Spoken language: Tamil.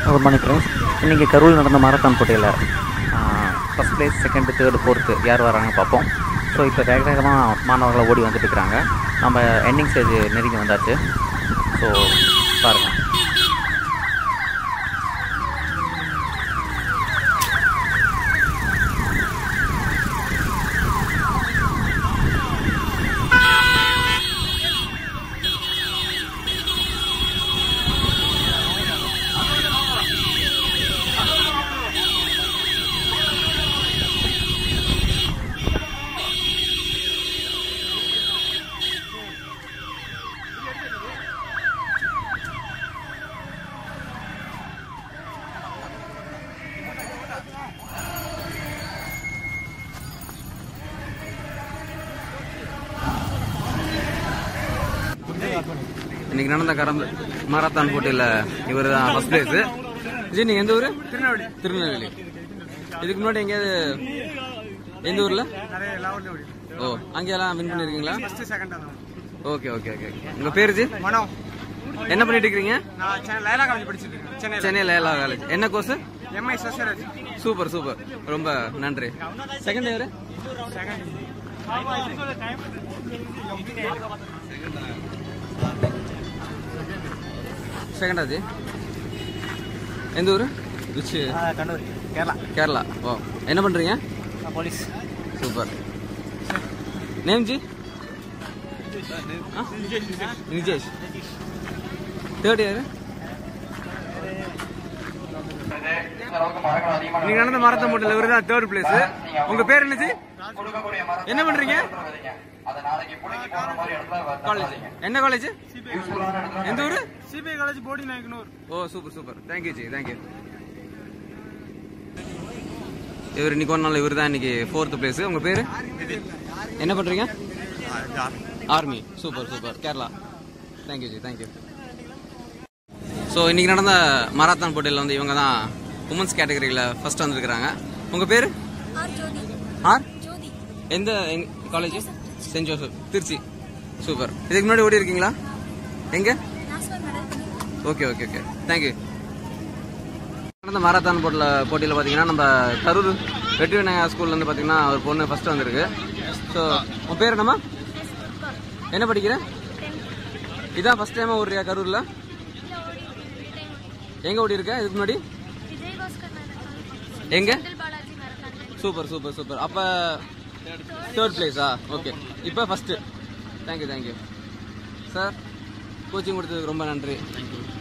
குட் மார்னிங் ஃப்ரெண்ட்ஸ் இன்றைக்கி கரூர் நடந்த மாரத்தான் போட்டியில் first place second third fourth யார் வராங்க பார்ப்போம் ஸோ இப்போ வேக வேகமாக மாணவர்களை ஓடி வந்துட்டு இருக்கிறாங்க நம்ம எண்டிங் ஸ்டேஜ் நெருங்கி வந்தாச்சு ஸோ பாருங்கள் இன்னைக்கு நடந்த கரந்து மாரத்தான் போட்டியில் இவர் தான் ஃபர்ஸ்ட் பிளேஸ் ஜி நீங்கள் எந்த ஊர் திருநெல்வேலி திருநெல்வேலி இதுக்கு முன்னாடி எங்கேயாவது எந்த ஊரில் நிறைய லெவலில் ஓடி ஓ அங்கேயெல்லாம் வின் பண்ணியிருக்கீங்களா ஃபர்ஸ்ட் செகண்ட் தான் ஓகே ஓகே ஓகே உங்கள் பேர் ஜி மனோ என்ன பண்ணிட்டு இருக்கிறீங்க நான் சென்னை லைலா காலேஜ் படிச்சுட்டு இருக்கேன் சென்னையில் சென்னையில் எல்லா காலேஜ் என்ன course MI Sasiraj super super ரொம்ப நன்றி செகண்ட் இயர் செகண்ட் செகண்டா ஜி எந்த ஊர் விச் கண்ணூர் கேரளா கேரளா ஓ என்ன பண்ணுறீங்க போலீஸ் சூப்பர் நேம் ஜி ஆ? நிஜேஷ் தேர்ட் இயர் நீங்க நடந்த மாரத்தான் போட்டியில் இவர் தான் தேர்ட் பிளேஸ் உங்க பேர் என்னது என்ன பண்றீங்க காலேஜ் என்ன காலேஜ் எந்த ஊரு சிபிஐ காலேஜ் போடி நாயக்கனூர் ஓ super super thank you ji thank you இவர் இன்னைக்கு ஒரு நாள் இவர் தான் இன்னைக்கு ஃபோர்த் பிளேஸ் உங்க பேரு என்ன பண்றீங்க army super super Kerala thank you ji thank you so இன்னைக்கு நடந்த மாரத்தான் போட்டியில் வந்து இவங்க தான் உமன்ஸ் கேட்டகரியில் ஃபர்ஸ்ட் வந்திருக்கிறாங்க உங்க பேர் ஆர் ஜோதி ஆர் ஜோதி எந்த college saint Joseph Trichy super இதுக்கு முன்னாடி ஓடி இருக்கீங்களா எங்க நேஷனல் மெடல் பண்ணியிருக்கேன் ஓகே ஓகே ஓகே தேங்க்யூ நடந்த மாரத்தான் போட்டியில் போட்டியில் பார்த்தீங்கன்னா நம்ம கரூர் வெற்றி விநாயகா ஸ்கூல்லேருந்து பார்த்தீங்கன்னா ஒரு பொண்ணு ஃபர்ஸ்ட் வந்திருக்கு ஸோ உன் பேர் என்னம்மா என்ன படிக்கிற இதான் ஃபர்ஸ்ட் டைமாக ஓடுறியா கரூரில் எங்கே ஓடி இருக்க இதுக்கு முன்னாடி விஜய் பாஸ்கர் மேரத்தான் எங்கே Senthil Balaji marathon super super super அப்போ தேர்ட் பிளேஸா ஓகே இப்போ first thank you thank you sir coaching கொடுத்ததுக்கு ரொம்ப நன்றி